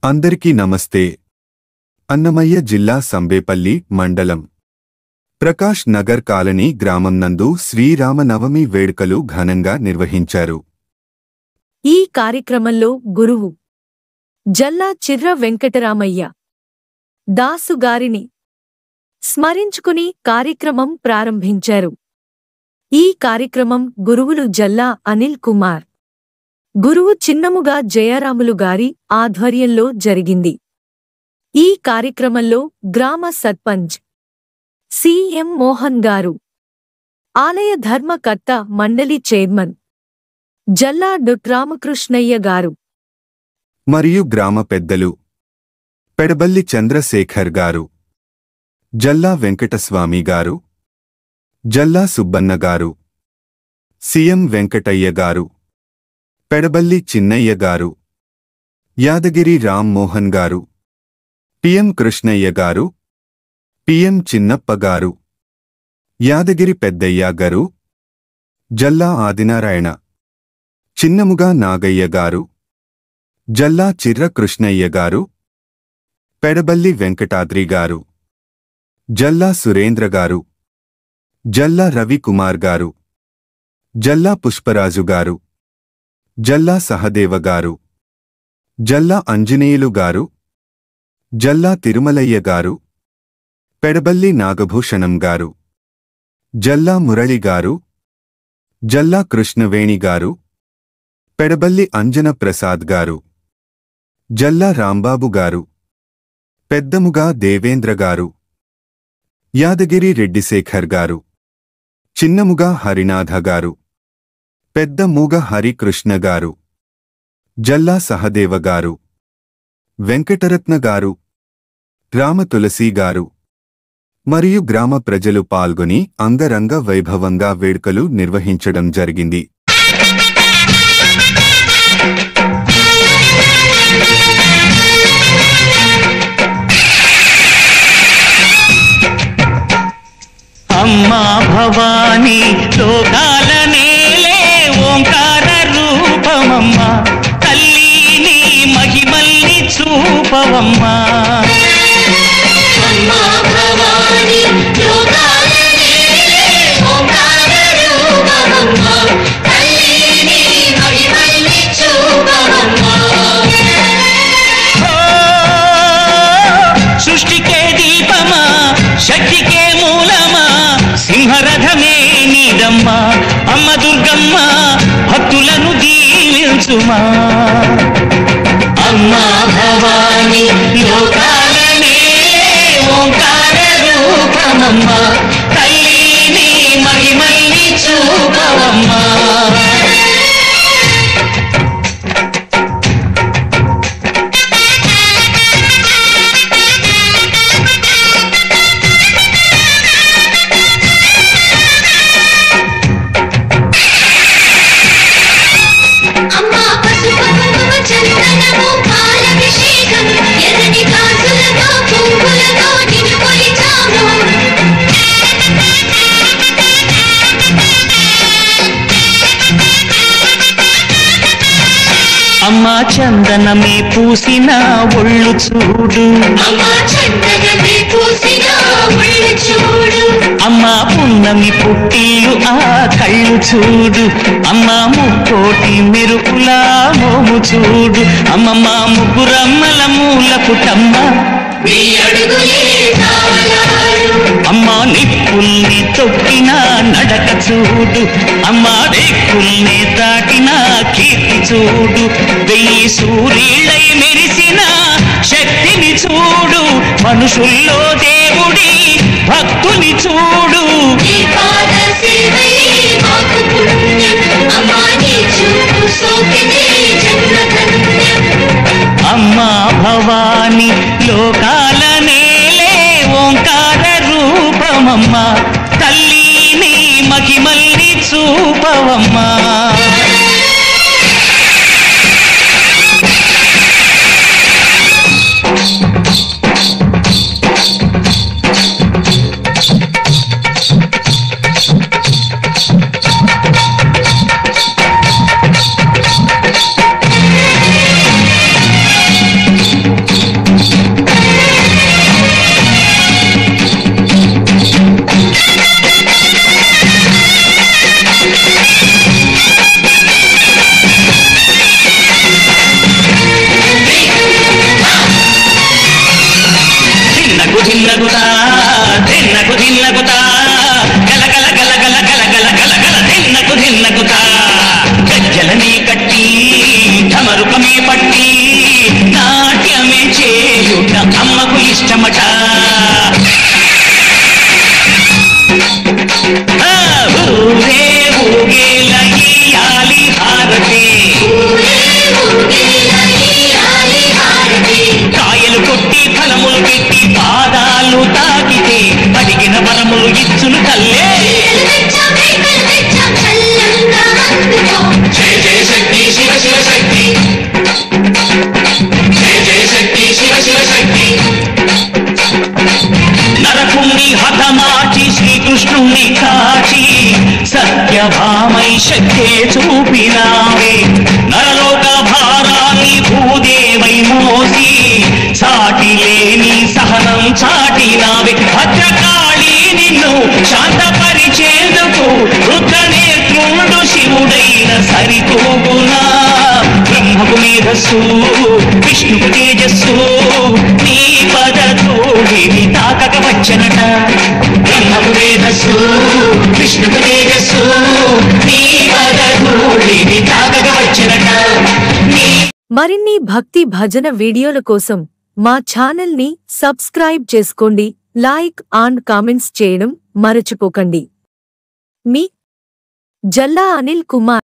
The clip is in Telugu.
అందరికీ నమస్తే అన్నమయ్య జిల్లా సంబేపల్లి మండలం ప్రకాష్ నగర్ కాలనీ గ్రామం నందు శ్రీరామనవమి వేడుకలు ఘనంగా నిర్వహించారు ఈ కార్యక్రమంలో గురువు జల్లా చిర్ర వెంకటరామయ్య దాసు గారిని స్మరించుకుని కార్యక్రమం ప్రారంభించారు ఈ కార్యక్రమం గురువులు జల్లా అనిల్ కుమార్ గురువు చిన్నముగా జయరాములు గారి ఆధ్వర్యంలో జరిగింది ఈ కార్యక్రమంలో గ్రామ సర్పంచ్ సిఎం మోహన్ గారు ఆలయ ధర్మకర్త మండలి చైర్మన్ జల్లా డొట్ రామకృష్ణయ్య గారు మరియు గ్రామ పెద్దలు పెడబల్లి చంద్రశేఖర్ గారు జల్లా వెంకటస్వామి గారు జల్లా సుబ్బన్న గారు సీఎం వెంకటయ్య గారు పెడబల్లి చిన్నయ్య గారు యాదగిరి రామ్ మోహన్ గారు పిఎం కృష్ణయ్య గారు పిఎం చిన్నప్ప గారు యాదగిరి పెద్దయ్య గారు జల్లా ఆదినారాయణ చిన్నముగా నాగయ్య గారు జల్లా చిర్ర కృష్ణయ్య గారు పెడబల్లి వెంకటాద్రి గారు జల్లా సురేంద్ర గారు జల్లా రవికుమార్ గారు జల్లా పుష్పరాజు గారు జల్లా సహదేవ గారు జల్లా అంజనేయులు గారు జల్లా తిరుమలయ్య గారు పెడబల్లి నాగభూషణం గారు జల్లా మురళి గారు జల్లా కృష్ణవేణి గారు పెడబల్లి అంజన ప్రసాద్ గారు జల్లా రాంబాబు గారు పెద్దముగా దేవేంద్ర గారు యాదగిరి రెడ్డిశేఖర్ గారు చిన్నముగా హరినాథ గారు పెద్ద మూగ హరికృష్ణ గారు జల్లా సహదేవ గారు వెంకటరత్న గారు రామ తులసి గారు మరియు గ్రామ ప్రజలు పాల్గొని అంగరంగ వైభవంగా వేడుకలు నిర్వహించడం జరిగింది అమ్మా భవానీ లోకాల నేలే ఓంకార రూపమమ్మ తల్లి నీ మహిమల్ని చూపవమ్మా అమ్మా భవాని లోకాల నేలే ఓంకార రూపమమ్మ తల్లి నీ మహిమల్ని చూపవమ్మా ఓ, సృష్టికే దీపమా శక్తికే మూలమా సింహరథమే నీదమ్మా అమ్మ దుర్గమ్మ భక్తులను దీవించుమా అమ్మా భవాని లోకాల నేలే ఓంకార రూపమమ్మ తల్లి నీ మహిమల్ని చూపవమ్మా అమ్మా పసుపు కుంకుమ చందనము పాలభిషేకం ఎర్రని గాజులతో పువ్వులతో నిన్ను కొలిచాము అమ్మా చందనమే పూసిన ఒళ్ళు చూడు అమ్మా చందనమే పూసిన ఒళ్ళు చూడు అమ్మా పున్నమి పుట్టిల్లు ఆ కళ్ళు చూడు అమ్మా ముక్కోటి మెరుపులా మోము చూడు అమ్మమ్మ ముగ్గురమ్మల మూల పుట్టమ్మ నీ అడుగులే తాళాలు అమ్మా నిప్పుల్ని తొక్కిన నడక చూడు అమ్మా రేకుల్ని దాటిన కీర్తి చూడు వెయ్యి సూర్యులై మెరిసిన శక్తిని చూడు మనుషుల్లో దేవుడి భక్తుని చూడు నీ పాద సేవయే మాకు పుణ్యం అమ్మా నీ చూపు సోకినే జన్మ ధన్యం అమ్మా భవాని లోకాల నేలే ఓంకార రూపమమ్మ తల్లి నీ మహిమల్ని చూపవమ్మా ధిన్నకుతా గల గల గల గల గల గల గల గల ధిన్నకు ధిన్నకుతా గజ్జలనే కట్టి ఢమరుకమే పట్టి నాట్యమే చేయుట అమ్మకు ఇష్టమట ఆ, ఊరే ఊగేల ఇయ్యాలి హారతి కాయలు కొట్టి ఫలములు పెట్టి పాదాలు తాకితే అడిగిన వరములు ఇచ్చును తల్లే జయ జయ శక్తి శివ శివ శక్తి జయ జయ శక్తి శివ శివ శక్తి నరకుణ్ణి హతమాచి శ్రీకృష్ణుణ్ణి కాచి సత్యభామై శక్తే చూపినావే నరలోక భారాన్ని భూదేవై మోసి సాటి లేని సహనం చాటినావే భద్రకాళి నిన్ను శాంతపరిచేందుకు రుద్రనేత్రుడు శివుడైన సరితూగునా బ్రహ్మకు మేధస్సు విష్ణుకు తేజస్సు నీ పద ధూళిని తాకక వచ్చనట బ్రహ్మకు మేధస్సు విష్ణుకు తేజస్సు నీ పద ధూళిని తాకక వచ్చనట నీ మరిన్ని భక్తి భజన వీడియోల కోసం మా ఛానల్ని సబ్స్క్రైబ్ చేసుకోండి లైక్ అండ్ కామెంట్స్ చేయడం మరచిపోకండి మీ జల్లా అనిల్ కుమార్